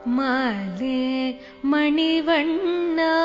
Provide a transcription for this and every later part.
மாலே மணிவண்ணா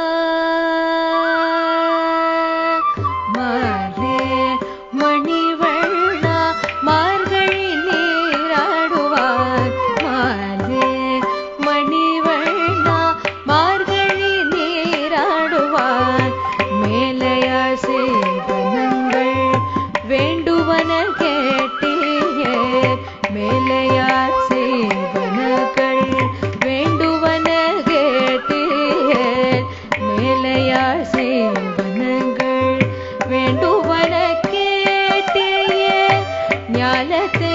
மாலே மணிவண்ணா மார்கழி நீராடுவார் மாலே மணிவண்ணா மார்கழி நீராடுவார் மேலையார் சேவனங்கள் வேண்டுவன கேட்டீரே மேலையார் சேவனங்கள் வேண்டுவன கேட்டீரே மேலையார் சேவனங்கள் வேண்டுவன கேட்டீரே ஞானத்தை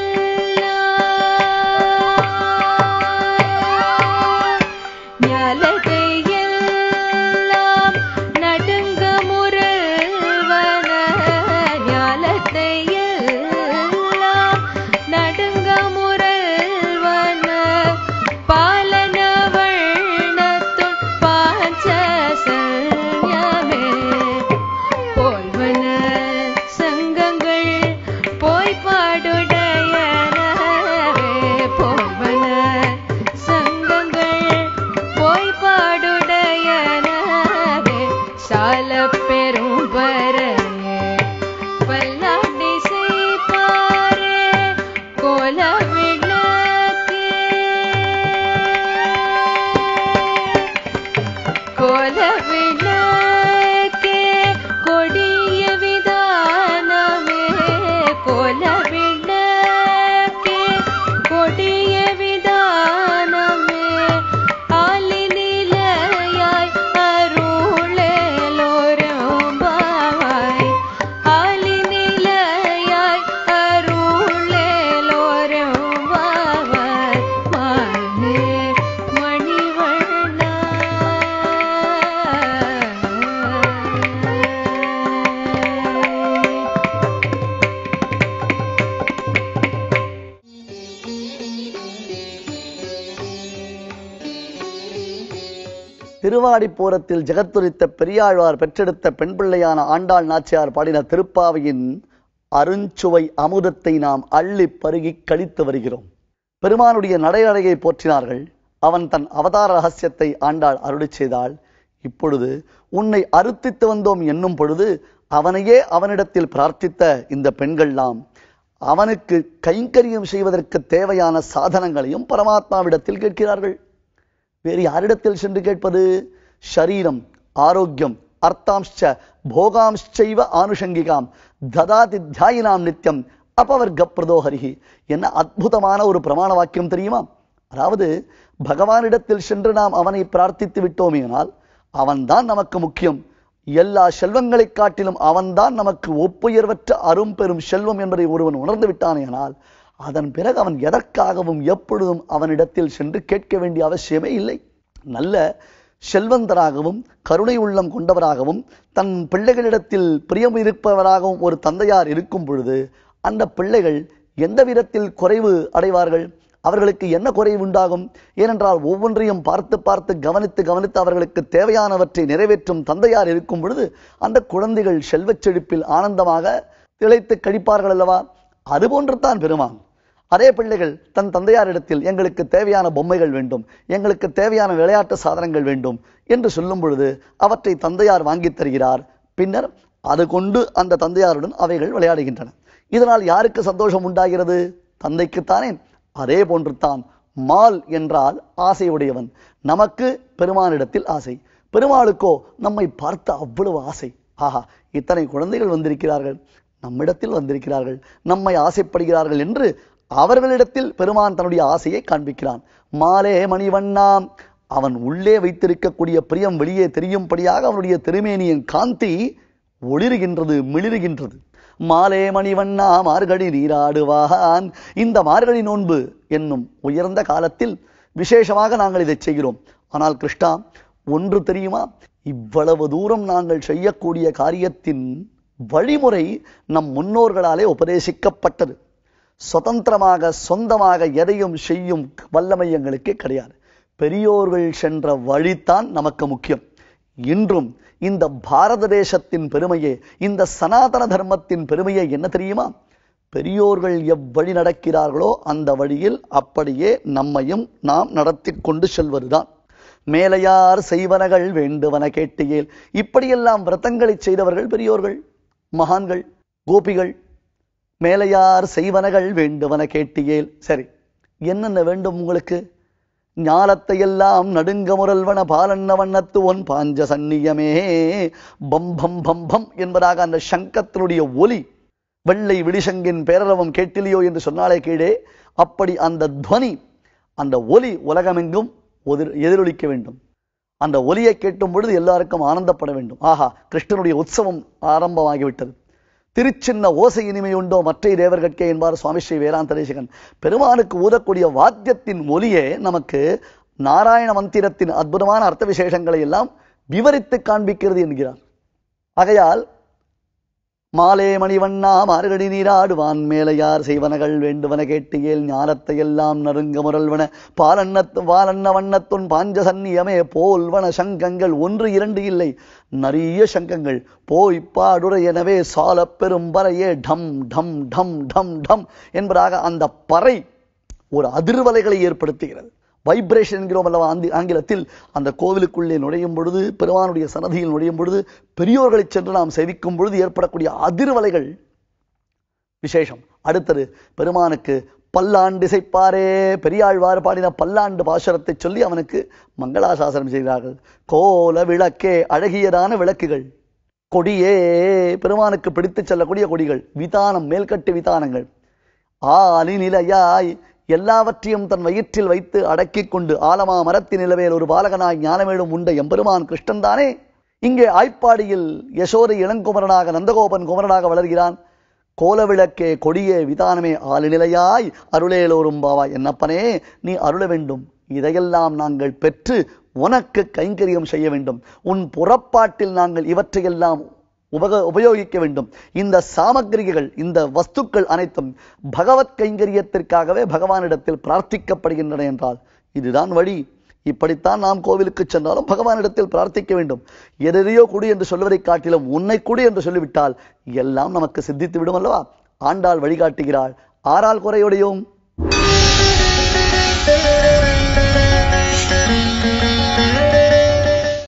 எல்லாம் ஞாலத்தை எல்லாம் நடுங்க முரல்வன ஞாலத்தை எல்லாம் நடுங்க முரல்வன பாலன வண்ணத்துள் பாஞ்ச சன்யமே போல்வன சங்கங்கள் போய் பாடுடையனவே போல்வன சங்கங்கள் போய் பாடுடையனவே சால பெரும் பரையே பல்லாண்டி செய்பாரே கோல கோல விளக்கே கொடிய விதானமே கோல விளக்கே கொடிய விதானமே ஆலி நிலையாய் அருளேலோரம்பாவாய் ஆலி நிலையாய் அருளேலோரம்பாவாய் மாலே மணிவண்ணா திருவாடிப்பூரத்தில் ஜெகத்துரித்த பெரியாழ்வார் பெற்றெடுத்த பெண் பிள்ளையான ஆண்டாள் நாச்சியார் பாடின திருப்பாவையின் அருஞ்சுவை அமுதத்தை நாம் அள்ளி பருகி கழித்து வருகிறோம் பெருமானுடைய நடையடையை போற்றினார்கள் அவன் தன் அவதார ரகசியத்தை ஆண்டாள் அருளிச் செய்தாள் இப்பொழுது உன்னை அறுத்தித்து வந்தோம் என்னும் பொழுது அவனையே அவனிடத்தில் பிரார்த்தித்த இந்த பெண்கள்லாம் அவனுக்கு கைங்கரியம் செய்வதற்கு தேவையான சாதனங்களையும் பரமாத்மாவிடத்தில் கேட்கிறார்கள் வேறு யாரிடத்தில் சென்று கேட்பது ஷரீரம் ஆரோக்கியம் அர்த்தாம்ச்ச போகாம்ச்சைவ ஆனுஷங்கிகாம் ததாதி தியாயினாம் நித்தியம் அபவர்க பிரதோஹரிஹி என்ன அற்புதமான ஒரு பிரமாண வாக்கியம் தெரியுமா அதாவது பகவானிடத்தில் சென்று நாம் அவனை பிரார்த்தித்து விட்டோமேனால் அவன்தான் நமக்கு முக்கியம் எல்லா செல்வங்களைக் காட்டிலும் அவன்தான் நமக்கு ஒப்புயர்வற்ற அரும் பெரும் செல்வம் என்பதை ஒருவன் உணர்ந்து விட்டானேனால் அதன் பிறகு அவன் எதற்காகவும் எப்பொழுதும் அவனிடத்தில் சென்று கேட்க வேண்டிய அவசியமே இல்லை நல்ல செல்வந்தராகவும் கருணை உள்ளம் கொண்டவராகவும் தன் பிள்ளைகளிடத்தில் பிரியம் இருப்பவராகவும் ஒரு தந்தையார் இருக்கும் பொழுது அந்த பிள்ளைகள் எந்த விதத்தில் குறைவு அடைவார்கள் அவர்களுக்கு என்ன குறைவு உண்டாகும் ஏனென்றால் ஒவ்வொன்றையும் பார்த்து பார்த்து கவனித்து கவனித்து அவர்களுக்கு தேவையானவற்றை நிறைவேற்றும் தந்தையார் இருக்கும் பொழுது அந்த குழந்தைகள் செல்வச் செழிப்பில் ஆனந்தமாக திளைத்து கழிப்பார்கள் அல்லவா அதுபோன்று தான் பெருமான் அதே பிள்ளைகள் தன் தந்தையாரிடத்தில் எங்களுக்கு தேவையான பொம்மைகள் வேண்டும் எங்களுக்கு தேவையான விளையாட்டு சாதனங்கள் வேண்டும் என்று சொல்லும் பொழுது அவற்றை தந்தையார் வாங்கித் தருகிறார் பின்னர் அது கொண்டு அந்த தந்தையாருடன் அவைகள் விளையாடுகின்றன இதனால் யாருக்கு சந்தோஷம் உண்டாகிறது தந்தைக்குத்தானே அதே போன்று தான் மால் என்றால் ஆசையுடையவன் நமக்கு பெருமானிடத்தில் ஆசை பெருமாளுக்கோ நம்மை பார்த்த அவ்வளவு ஆசை ஆஹா இத்தனை குழந்தைகள் வந்திருக்கிறார்கள் நம்மிடத்தில் வந்திருக்கிறார்கள் நம்மை ஆசைப்படுகிறார்கள் என்று அவர்களிடத்தில் பெருமான் தன்னுடைய ஆசையை காண்பிக்கிறான் மாலே மணிவண்ணாம் அவன் உள்ளே வைத்திருக்கக்கூடிய பிரியம் வெளியே தெரியும்படியாக அவனுடைய திருமேனியின் காந்தி ஒளிருகின்றது மிளிருகின்றது மாலே மணிவண்ணா மார்கழி நீராடுவான் இந்த மார்கழி நோன்பு என்னும் உயர்ந்த காலத்தில் விசேஷமாக நாங்கள் இதை செய்கிறோம் ஆனால் கிருஷ்ணா ஒன்று தெரியுமா இவ்வளவு தூரம் நாங்கள் செய்யக்கூடிய காரியத்தின் வழிமுறை நம் முன்னோர்களாலே உபதேசிக்கப்பட்டது சுதந்திரமாக சொந்தமாக எதையும் செய்யும் வல்லமை எங்களுக்கு கிடையாது பெரியோர்கள் சென்ற வழிதான் நமக்கு முக்கியம் இன்றும் இந்த பாரத தேசத்தின் பெருமையே இந்த சனாதன தர்மத்தின் பெருமையே என்ன தெரியுமா பெரியோர்கள் எவ்வழி நடக்கிறார்களோ அந்த வழியில் அப்படியே நம்மையும் நாம் நடத்தி கொண்டு செல்வதுதான் மேலையார் செய்வனகள் வேண்டுவன கேட்டியேல் இப்படியெல்லாம் விரதங்களை செய்தவர்கள் பெரியோர்கள் மகான்கள் கோபிகள் மேலையார் செய்வனகள் வேண்டுவன கேட்டியேல் சரி என்னென்ன வேண்டும் உங்களுக்கு ஞாலத்தை எல்லாம் நடுங்க முரல்வன பாலன்ன வண்ணத்து ஒன் பாஞ்ச சந்நியமே பம் பம் பம் பம் என்பதாக அந்த சங்கத்தினுடைய ஒலி வெள்ளை விடிசங்கின் பேரரவம் கேட்டிலையோ என்று சொன்னாலே கீழே அப்படி அந்த துவனி அந்த ஒலி உலகமெங்கும் ஒதிர் எதிரொலிக்க வேண்டும் அந்த ஒலியை கேட்டும் பொழுது எல்லாருக்கும் ஆனந்தப்பட வேண்டும் ஆஹா கிருஷ்ணனுடைய உற்சவம் ஆரம்பமாகிவிட்டது திருச்சின்ன ஓசை இனிமை உண்டோ மற்ற தேவர்கட்கே என்பார் சுவாமி ஸ்ரீ வேதாந்த தேசிகன் பெருமானுக்கு ஊதக்கூடிய வாத்தியத்தின் ஒலியே நமக்கு நாராயண மந்திரத்தின் அற்புதமான அர்த்த விசேஷங்களை எல்லாம் விவரித்து காண்பிக்கிறது என்கிறார் ஆகையால் மாலே மணிவண்ணா மார்கழி நீராடுவான் மேலையார் செய்வனகள் வேண்டுவன கேட்டியேல் ஞானத்தை எல்லாம் நறுங்க முரல்வன பாலன்னத்து வாலன்ன வண்ணத்துன் பாஞ்ச சந்நியமே போல்வன சங்கங்கள் ஒன்று இரண்டு இல்லை நிறைய சங்கங்கள் போய் பாடுற எனவே சால பெரும் பறையே டம் டம் டம் டம் டம் என்பதாக அந்த பறை ஒரு அதிர்வலைகளை ஏற்படுத்துகிறது வைப்ரேஷன் என்கிறோம் அல்லவா ஆந்தி ஆங்கிலத்தில் அந்த கோவிலுக்குள்ளே நுழையும் பொழுது பெருமானுடைய சன்னதியில் நுழையும் பொழுது பெரியோர்களை சென்று நாம் சேவிக்கும் பொழுது ஏற்படக்கூடிய அதிர்வலைகள் விசேஷம் அடுத்தது பெருமானுக்கு பல்லாண்டு இசைப்பாரே பெரியாழ்வார் பாடின பல்லாண்டு பாசுரத்தை சொல்லி அவனுக்கு மங்களாசாசனம் செய்கிறார்கள் கோல விளக்கே அழகியதான விளக்குகள் கொடியே பெருமானுக்கு பிடித்துச் செல்லக்கூடிய கொடிகள் விதானம் மேல்கட்டு விதானங்கள் ஆலி நிலையாய் எல்லாவற்றையும் தன் வயிற்றில் வைத்து அடக்கிக் கொண்டு ஆலமா மரத்தின் நிலவேல் ஒரு பாலகனாய் ஞானமேடும் உண்ட எம்பெருமான் கிருஷ்ணன் தானே இங்கே ஆய்ப்பாடியில் யசோதை இளங்குமரனாக நந்தகோபன் குமரனாக வளர்கிறான் கோலவிளக்கே கொடியே விதானமே ஆளுநிலையாய் அருளேலோரும் பாவாய் என்னப்பனே நீ அருள வேண்டும் இதையெல்லாம் நாங்கள் பெற்று உனக்கு கைங்கரியம் செய்ய வேண்டும் உன் புறப்பாட்டில் நாங்கள் இவற்றையெல்லாம் உபக உபயோகிக்க வேண்டும் இந்த சாமக்கிரிகள் இந்த வஸ்துக்கள் அனைத்தும் பகவத் கைங்கரியத்திற்காகவே பகவானிடத்தில் பிரார்த்திக்கப்படுகின்றன என்றால் இதுதான் வழி இப்படித்தான் நாம் கோவிலுக்கு சென்றாலும் பகவானிடத்தில் பிரார்த்திக்க வேண்டும் எதையோ குடி என்று சொல்வதை காட்டிலும் உன்னை குடி என்று சொல்லிவிட்டால் எல்லாம் நமக்கு சித்தித்து விடும் அல்லவா ஆண்டாள் வழிகாட்டுகிறாள் ஆறால் குறையுடையோம்